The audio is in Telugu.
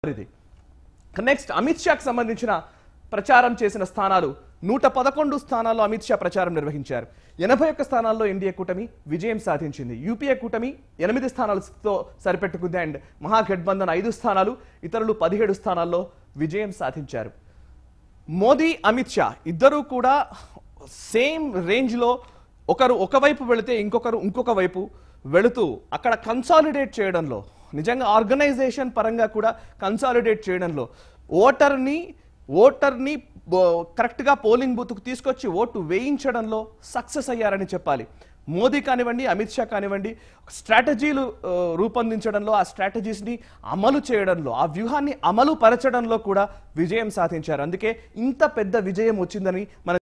ఇది నెక్స్ట్ అమిత్ షాకి సంబంధించిన ప్రచారం చేసిన స్థానాలు నూట పదకొండు స్థానాల్లో అమిత్ షా ప్రచారం నిర్వహించారు ఎనభై ఒక్క స్థానాల్లో ఎన్డీఏ కూటమి విజయం సాధించింది యూపీఏ కూటమి ఎనిమిది స్థానాలతో సరిపెట్టుకుంది అండ్ మహాగఠబంధన్ ఐదు స్థానాలు ఇతరులు పదిహేడు స్థానాల్లో విజయం సాధించారు మోదీ అమిత్ షా ఇద్దరూ కూడా సేమ్ రేంజ్లో ఒకరు ఒకవైపు వెళితే ఇంకొకరు ఇంకొక వైపు వెళుతూ అక్కడ కన్సాలిడేట్ చేయడంలో నిజంగా ఆర్గనైజేషన్ పరంగా కూడా కన్సాలిడేట్ చేయడంలో ఓటర్ని ఓటర్ని బో- కరెక్ట్గా పోలింగ్ బూత్కు తీసుకొచ్చి ఓటు వేయించడంలో సక్సెస్ అయ్యారని చెప్పాలి మోదీ కానివ్వండి అమిత్ షా కానివ్వండి స్ట్రాటజీలు ఆ, రూపొందించడంలో ఆ స్ట్రాటజీస్ని అమలు చేయడంలో ఆ వ్యూహాన్ని అమలు పరచడంలో కూడా విజయం సాధించారు అందుకే ఇంత పెద్ద విజయం వచ్చిందని మన